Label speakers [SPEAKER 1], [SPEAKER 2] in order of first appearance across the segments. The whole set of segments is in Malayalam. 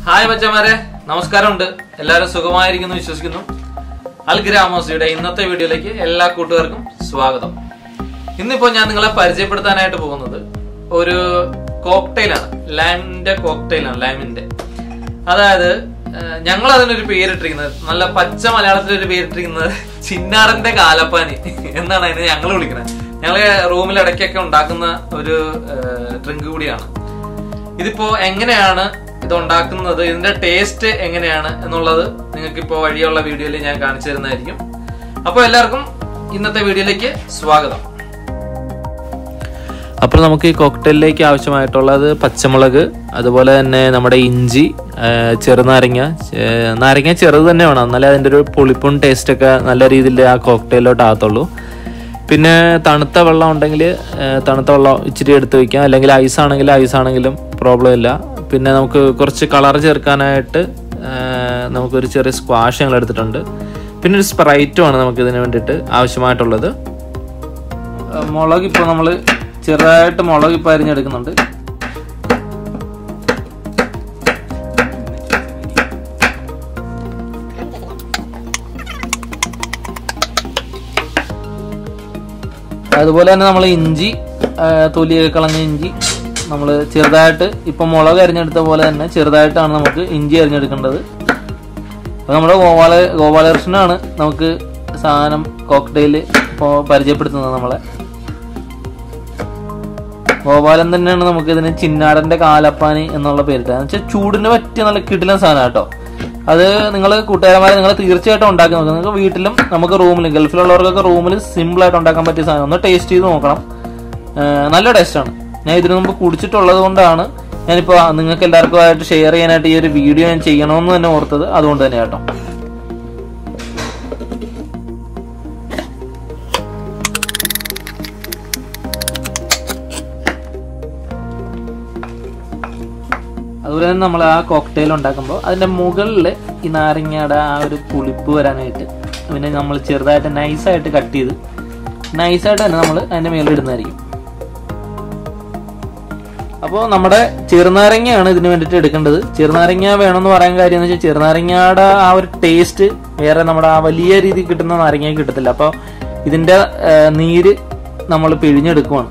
[SPEAKER 1] ഹായ് മച്ചന്മാരെ നമസ്കാരമുണ്ട് എല്ലാവരും സുഖമായിരിക്കുന്നു വിശ്വസിക്കുന്നു അൽ ഗ്രാമോസിയുടെ ഇന്നത്തെ വീഡിയോയിലേക്ക് എല്ലാ കൂട്ടുകാർക്കും സ്വാഗതം ഇന്നിപ്പോ ഞാൻ നിങ്ങളെ പരിചയപ്പെടുത്താനായിട്ട് പോകുന്നത് ഒരു കോക്ടെയിലാണ് ലൈമിന്റെ കോക്ടെയിലാണ് ലൈമിന്റെ അതായത് ഏഹ്, ഞങ്ങൾ അതിനൊരു പേരിട്ടിരിക്കുന്നത് നല്ല പച്ച മലയാളത്തിൽ ഒരു പേരിട്ടിരിക്കുന്നത് ചിന്നാറിന്റെ കാലപ്പാനി എന്നാണ് അതിന് ഞങ്ങൾ വിളിക്കുന്നത് ഞങ്ങള് റൂമിൽ ഇടയ്ക്കൊക്കെ ഉണ്ടാക്കുന്ന ഒരു ഡ്രിങ്ക് കൂടിയാണ് ഇതിപ്പോ എങ്ങനെയാണ് ഇത് ഉണ്ടാക്കുന്നത് ഇതിന്റെ ടേസ്റ്റ് എങ്ങനെയാണ് എന്നുള്ളത് നിങ്ങൾക്ക് ഇപ്പോൾ വഴിയുള്ള വീഡിയോയിൽ ഞാൻ കാണിച്ചു തരുന്നതായിരിക്കും അപ്പോൾ എല്ലാവർക്കും ഇന്നത്തെ വീഡിയോയിലേക്ക് സ്വാഗതം
[SPEAKER 2] അപ്പോൾ നമുക്ക് ഈ കോക്ടെയിലിലേക്ക് ആവശ്യമായിട്ടുള്ളത് പച്ചമുളക് അതുപോലെ തന്നെ നമ്മുടെ ഇഞ്ചി ആ, ചെറുനാരങ്ങ ചെ- നാരങ്ങ ചെറുത് തന്നെ വേണം എന്നാലേ അതിൻ്റെ ഒരു പുളിപ്പും ടേസ്റ്റ് ഒക്കെ നല്ല രീതിയിൽ ആ കോക്ടെയിലോട്ട് ആകത്തുള്ളൂ പിന്നെ തണുത്ത വെള്ളം ഉണ്ടെങ്കിൽ ആ, തണുത്ത വെള്ളം ഇച്ചിരി എടുത്ത് വയ്ക്കാം അല്ലെങ്കിൽ ഐസ് ആണെങ്കിൽ ഐസ് ആണെങ്കിലും പ്രോബ്ലം ഇല്ല പിന്നെ നമുക്ക് കുറച്ച് കളർ ചേർക്കാനായിട്ട് ആ, നമുക്കൊരു ചെറിയ സ്ക്വാഷ് ഞങ്ങൾ എടുത്തിട്ടുണ്ട് പിന്നെ ഒരു സ്പ്രൈറ്റുമാണ് നമുക്ക് ഇതിന് വേണ്ടിയിട്ട് ആവശ്യമായിട്ടുള്ളത്
[SPEAKER 1] മുളക് ഇപ്പോൾ നമ്മൾ ചെറുതായിട്ട് മുളക് ഇപ്പോൾ അരിഞ്ഞെടുക്കുന്നുണ്ട് അതുപോലെ തന്നെ നമ്മൾ ഇഞ്ചി ആ, തൊലിയൊക്കെ കളഞ്ഞ ഇഞ്ചി നമ്മൾ ചെറുതായിട്ട് ഇപ്പം മുളക് അരിഞ്ഞെടുത്ത പോലെ തന്നെ ചെറുതായിട്ടാണ് നമുക്ക് ഇഞ്ചി അരിഞ്ഞെടുക്കേണ്ടത് അപ്പോൾ നമ്മുടെ ഗോപാല ഗോപാലകൃഷ്ണനാണ് നമുക്ക് സാധനം കോക്ടെയിൽ ഇപ്പോൾ പരിചയപ്പെടുത്തുന്നത് നമ്മളെ ഗോപാലൻ തന്നെയാണ് നമുക്ക് ഇതിന് ചിന്നാടന്റെ കാലപ്പാനി എന്നുള്ള പേരിട്ടത് എന്ന് വെച്ചാൽ ചൂടിന് പറ്റിയ നല്ല കിടിലൻ സാധനം കേട്ടോ അത് നിങ്ങൾ കൂട്ടുകാരന്മാരെ നിങ്ങൾ തീർച്ചയായിട്ടും ഉണ്ടാക്കി നോക്കുക നിങ്ങൾക്ക് വീട്ടിലും നമുക്ക് റൂമിൽ ഗൾഫിലുള്ളവർക്കൊക്കെ റൂമിൽ സിമ്പിൾ ആയിട്ട് ഉണ്ടാക്കാൻ പറ്റിയ സാധനം ഒന്ന് ടേസ്റ്റ് ചെയ്ത് നോക്കണം ഏഹ് നല്ല ടേസ്റ്റാണ് ഞാൻ ഇതിനു മുമ്പ് കുടിച്ചിട്ടുള്ളത് കൊണ്ടാണ് ഞാനിപ്പോൾ നിങ്ങൾക്ക് എല്ലാവർക്കും ആയിട്ട് ഷെയർ ചെയ്യാനായിട്ട് ഈ ഒരു വീഡിയോ ഞാൻ ചെയ്യണമെന്ന് തന്നെ ഓർത്തത് അതുകൊണ്ട് തന്നെ കേട്ടോ അതുപോലെ തന്നെ നമ്മൾ ആ കോക്ടെയിൽ ഉണ്ടാക്കുമ്പോൾ അതിന്റെ മുകളിൽ ഈ നാരങ്ങയുടെ ആ ഒരു പുളിപ്പ് വരാനായിട്ട് പിന്നെ നമ്മൾ ചെറുതായിട്ട് നൈസായിട്ട് കട്ട് ചെയ്ത് നൈസായിട്ട് തന്നെ നമ്മൾ അതിന്റെ മേളിൽ ഇടുന്നതായിരിക്കും അപ്പോൾ നമ്മുടെ ചെറുനാരങ്ങയാണ് ഇതിന് വേണ്ടിയിട്ട് എടുക്കേണ്ടത് ചെറുനാരങ്ങ വേണമെന്ന് പറയാൻ കാര്യം എന്ന് വെച്ചാൽ ചെറുനാരങ്ങയുടെ ആ ഒരു ടേസ്റ്റ് വേറെ നമ്മുടെ ആ വലിയ രീതിയിൽ കിട്ടുന്ന നാരങ്ങ കിട്ടത്തില്ല അപ്പോൾ ഇതിന്റെ ആ, നീര് നമ്മൾ പിഴിഞ്ഞെടുക്കുവാണ്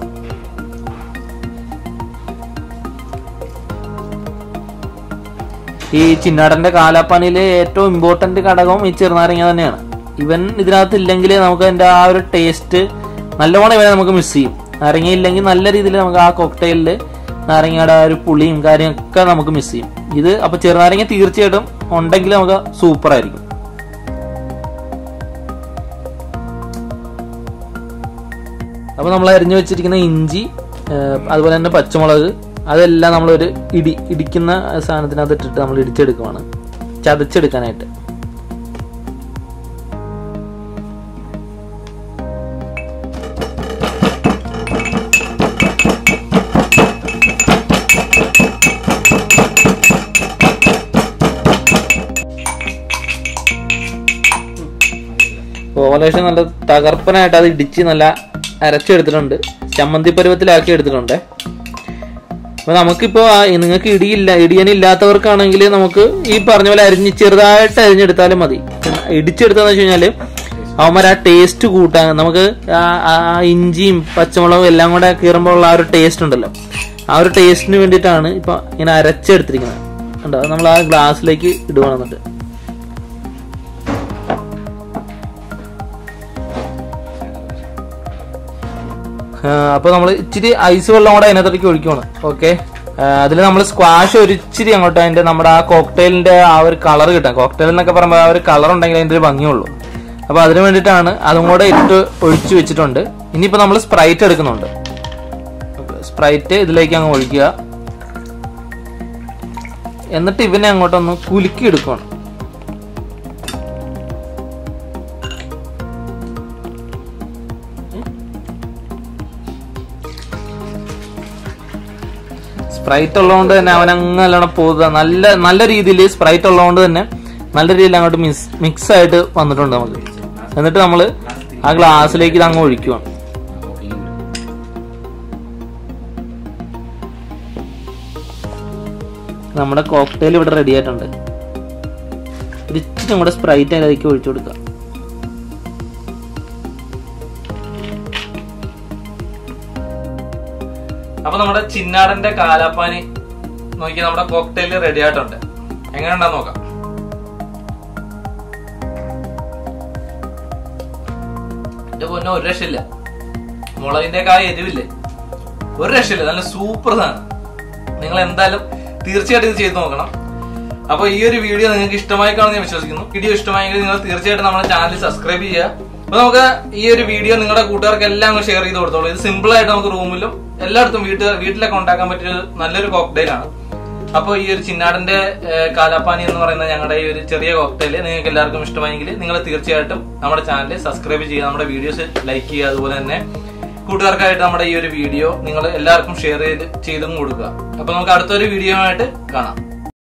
[SPEAKER 1] ഈ ചിന്നാടന്റെ കാലാപ്പാനിയിലെ ഏറ്റവും ഇമ്പോർട്ടന്റ് ഘടകവും ഈ ചെറുനാരങ്ങ തന്നെയാണ് ഇവൻ ഇതിനകത്ത് ഇല്ലെങ്കിൽ നമുക്ക് അതിന്റെ ആ ഒരു ടേസ്റ്റ് നല്ലവണ്ണം ഇവനെ നമുക്ക് മിസ് ചെയ്യും നാരങ്ങ ഇല്ലെങ്കിൽ നല്ല രീതിയിൽ നമുക്ക് ആ കോക്ടെയിലില് നാരങ്ങയുടെ ആ ഒരു പുളിയും കാര്യമൊക്കെ നമുക്ക് മിസ് ചെയ്യും ഇത് അപ്പൊ ചെറുനാരങ്ങ തീർച്ചയായിട്ടും ഉണ്ടെങ്കിൽ നമുക്ക് സൂപ്പർ ആയിരിക്കും അപ്പൊ നമ്മൾ അരിഞ്ഞു വെച്ചിരിക്കുന്ന ഇഞ്ചി ഏഹ്, അതുപോലെ തന്നെ പച്ചമുളക് അതെല്ലാം നമ്മൾ ഒരു ഇടി ഇടിക്കുന്ന സാധനത്തിനകത്ത് ഇട്ടിട്ട് നമ്മൾ ഇടിച്ചെടുക്കുവാണ് ചതച്ചെടുക്കാനായിട്ട് ഓവലേഷൻ നല്ല തകർപ്പനായിട്ട് അത് ഇടിച്ച് നല്ല അരച്ചെടുത്തിട്ടുണ്ട് ചമ്മന്തി പരുവത്തിലാക്കി എടുത്തിട്ടുണ്ട് അപ്പൊ നമുക്കിപ്പോ ആ- നിങ്ങൾക്ക് ഇടിയില്ല ഇടിയനില്ലാത്തവർക്കാണെങ്കിൽ നമുക്ക് ഈ പറഞ്ഞ പോലെ അരിഞ്ഞ് ചെറുതായിട്ട് അരിഞ്ഞെടുത്താലും മതി ഇടിച്ചെടുത്താന്ന് വെച്ച് കഴിഞ്ഞാല് അവന്മാർ ആ ടേസ്റ്റ് കൂട്ടാൻ നമുക്ക് ആ- ആ ഇഞ്ചിയും പച്ചമുളകും എല്ലാം കൂടെ കീറുമ്പോൾ ഉള്ള ആ ഒരു ടേസ്റ്റ് ഉണ്ടല്ലോ ആ ഒരു ടേസ്റ്റിന് വേണ്ടിയിട്ടാണ് ഇപ്പൊ ഇങ്ങനെ അരച്ചെടുത്തിരിക്കുന്നത് ഉണ്ടോ അത് നമ്മൾ ആ ഗ്ലാസ്സിലേക്ക് ഇടുവാണ് എന്നിട്ട് അപ്പൊ നമ്മൾ ഇച്ചിരി ഐസ് വെള്ളം കൂടെ അതിനകത്തേക്ക് ഒഴിക്കുവാണ് ഓക്കെ അതിൽ നമ്മൾ സ്ക്വാഷ് ഒരു ഇച്ചിരി അങ്ങോട്ട് അതിന്റെ നമ്മുടെ ആ കോക്ടെയിലിന്റെ ആ ഒരു കളർ കിട്ടാൻ കോക്ടെയിൽ എന്നൊക്കെ പറയുമ്പോൾ ആ ഒരു കളർ ഉണ്ടെങ്കിൽ അതിന്റെ ഒരു ഭംഗിയുള്ളൂ അപ്പൊ അതിന് വേണ്ടിയിട്ടാണ് അതും കൂടെ ഇട്ട് ഒഴിച്ചു വെച്ചിട്ടുണ്ട് ഇനിയിപ്പോ നമ്മൾ സ്പ്രൈറ്റ് എടുക്കുന്നുണ്ട് സ്പ്രൈറ്റ് ഇതിലേക്ക് അങ്ങ് ഒഴിക്കുക എന്നിട്ട് ഇവനെ അങ്ങോട്ടൊന്ന് കുലുക്കി എടുക്കണം സ്പ്രൈറ്റ് ഉള്ളതുകൊണ്ട് തന്നെ അവൻ അങ്ങ് നല്ലോണം പോകുക നല്ല നല്ല രീതിയിൽ സ്പ്രൈറ്റ് ഉള്ളതുകൊണ്ട് തന്നെ നല്ല രീതിയിൽ അങ്ങോട്ട് മിക്സ് മിക്സ് ആയിട്ട് വന്നിട്ടുണ്ട് നമുക്ക് എന്നിട്ട് നമ്മൾ ആ ഗ്ലാസ്സിലേക്ക് ഇത് അങ്ങ് ഒഴിക്കുവാണ്
[SPEAKER 2] നമ്മുടെ കോക്ടെയിൽ ഇവിടെ റെഡി ആയിട്ടുണ്ട് ഒരു ഇച്ചിരി നമ്മുടെ സ്പ്രൈറ്റ് അതിലേക്ക് ഒഴിച്ചു കൊടുക്കാം
[SPEAKER 1] അപ്പൊ നമ്മുടെ ചിന്നാടന്റെ കാലാപ്പാനി നോക്കി നമ്മുടെ കോക്ടെയിൽ റെഡി ആയിട്ടുണ്ട് എങ്ങനെ ഉണ്ടാന്ന് നോക്കാം എന്റെ പൊന്നെ ഒരു രക്ഷയില്ല മുളകിന്റെ ഒക്കെ ആ എരിവില്ലേ ഒരു രക്ഷയില്ല നല്ല സൂപ്പർ സാധനം നിങ്ങൾ എന്തായാലും തീർച്ചയായിട്ടും ഇത് ചെയ്ത് നോക്കണം അപ്പൊ ഈ ഒരു വീഡിയോ നിങ്ങൾക്ക് ഇഷ്ടമായി കാണുമെന്ന് ഞാൻ വിശ്വസിക്കുന്നു വീഡിയോ ഇഷ്ടമായെങ്കിൽ നിങ്ങൾ തീർച്ചയായിട്ടും നമ്മുടെ ചാനൽ സബ്സ്ക്രൈബ് ചെയ്യുക അപ്പൊ നമുക്ക് ഈ ഒരു വീഡിയോ നിങ്ങളുടെ കൂട്ടുകാർക്ക് എല്ലാം ഷെയർ ചെയ്ത് കൊടുത്തോളൂ ഇത് സിമ്പിൾ ആയിട്ട് നമുക്ക് റൂമിലും എല്ലായിടത്തും വീട്ടിൽ വീട്ടിലൊക്കെ ഉണ്ടാക്കാൻ പറ്റിയ ഒരു നല്ലൊരു കോക്ടെയിൽ ആണ് അപ്പോൾ ഈ ഒരു ചിന്നാടന്റെ ഏഹ്, കാലാപ്പാനി എന്ന് പറയുന്ന ഞങ്ങളുടെ ഈ ഒരു ചെറിയ കോക്ടെയിൽ നിങ്ങൾക്ക് എല്ലാവർക്കും ഇഷ്ടമായെങ്കിൽ നിങ്ങൾ തീർച്ചയായിട്ടും നമ്മുടെ ചാനൽ സബ്സ്ക്രൈബ് ചെയ്യുക നമ്മുടെ വീഡിയോസ് ലൈക്ക് ചെയ്യുക അതുപോലെ തന്നെ കൂട്ടുകാർക്കായിട്ട് നമ്മുടെ ഈ ഒരു വീഡിയോ നിങ്ങൾ എല്ലാവർക്കും ഷെയർ ചെയ്ത് ചെയ്തും കൊടുക്കുക അപ്പൊ നമുക്ക് അടുത്തൊരു വീഡിയോ ആയിട്ട് കാണാം